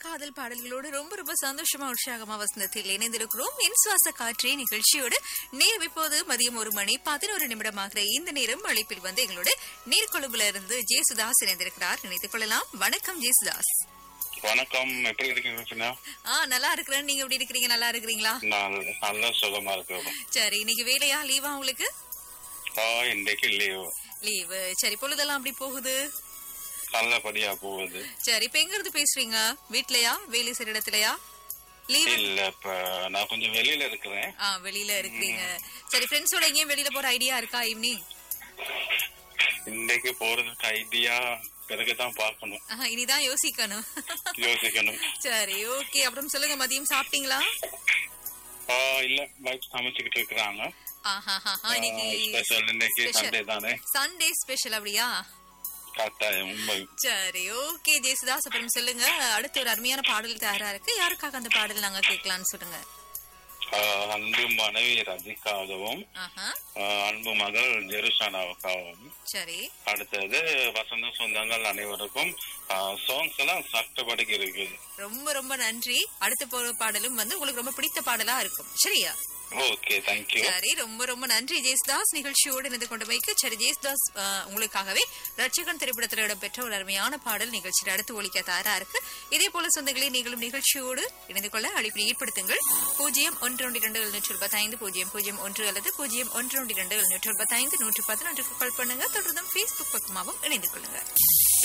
காதல் பாடல்களோடு ரொம்ப ரொம்ப சந்தோஷமா உற்சாகமா வசந்தத்தில் இணைந்திருக்கிறோம் என் சுவாச காற்றே நிகழ்ச்சியோடு நேரம் இப்போது மதியம் ஒரு மணி பதினோரு நிமிடமாகிற இந்த நேரம் அழைப்பில் வந்து எங்களோட நீர்கொழும்புல இருந்து ஜேசுதாஸ் இணைந்திருக்கிறார் நினைத்துக் கொள்ளலாம் வணக்கம் ஜேசுதாஸ் வணக்கம் எப்படி இருக்கீங்க சின்ன ஆ நல்லா இருக்கிறேன் நீங்க எப்படி இருக்கிறீங்க நல்லா இருக்கிறீங்களா நான் நல்ல சுகமா இருக்கிறோம் சரி இன்னைக்கு வேலையா லீவா உங்களுக்கு ஆ இன்றைக்கு லீவு லீவு சரி பொழுதெல்லாம் அப்படி போகுது நல்லபடியா போகுது சரி இப்ப எங்க இருந்து பேசுறீங்க வீட்லயா வேலை செய்யற இடத்துலயா லீவு இல்ல இப்ப நான் கொஞ்சம் வெளியில இருக்கிறேன் ஆ வெளியில இருக்கிறீங்க சரி ஃப்ரெண்ட்ஸோட எங்கேயும் வெளியில போற ஐடியா இருக்கா ஈவினிங் இன்றைக்கு போறதுக்கு ஐடியா பிறகுதான் பார்க்கணும் ஆஹா, இனிதான் யோசிக்கணும் யோசிக்கணும் சரி ஓகே அப்புறம் சொல்லுங்க மதியம் சாப்பிட்டீங்களா ஆ இல்ல வைஃப் சமைச்சுக்கிட்டு இருக்கிறாங்க ஆஹாஹாஹா, இன்னைக்கு ஸ்பெஷல் இன்னைக்கு special. சண்டே தானே சண்டே ஸ்பெஷல் அப்படியா கட்டாயம் உண்மை சரி ஓகே ஜெயசுதாஸ் அப்புறம் சொல்லுங்க அடுத்து ஒரு அருமையான பாடல் தயாரா இருக்கு யாருக்காக அந்த பாடல் நாங்க கேட்கலாம்னு சொல்லுங்க ஆ, அன்பு மனைவி ரஜிக்காகவும் ஆஹா ஆ, அன்பு மகள் ஜெருசானாவுக்காகவும் சரி அடுத்தது வசந்த சொந்தங்கள் அனைவருக்கும் சாங்ஸ் எல்லாம் சட்டப்படிக்கு இருக்குது ரொம்ப ரொம்ப நன்றி அடுத்த போற பாடலும் வந்து உங்களுக்கு ரொம்ப பிடித்த பாடலா இருக்கும் சரியா ஓகே தேங்க்யூ சரி ரொம்ப ரொம்ப நன்றி ஜெயசுதாஸ் நிகழ்ச்சியோடு இணைந்து கொண்டு வைக்க சரி ஜெயசுதாஸ் அஹ், உங்களுக்காகவே ரட்சகன் திரைப்படத்தில் இடம்பெற்ற ஒரு அருமையான பாடல் நிகழ்ச்சியில் அடுத்து ஒழிக்க தயாரா இருக்கு இதே போல சொந்தங்களே நீங்களும் நிகழ்ச்சியோடு இணைந்து கொள்ள அழைப்பினை ஏற்படுத்துங்கள் பூஜ்ஜியம் ஒன்று ஒன்று இரண்டு எழுநூற்று இருபத்தைந்து பூஜ்ஜியம் பூஜ்ஜியம் ஒன்று அல்லது பூஜ்ஜியம் ஒன்று ஒன்று இரண்டு எழுநூற்று இருபத்தைந்து நூற்று பதினொன்றுக்கு கால் பண்ணுங்க தொடர்ந்தும் ஃபேஸ்புக் பக்கமாகவும் இணைந்து கொள்ளுங்க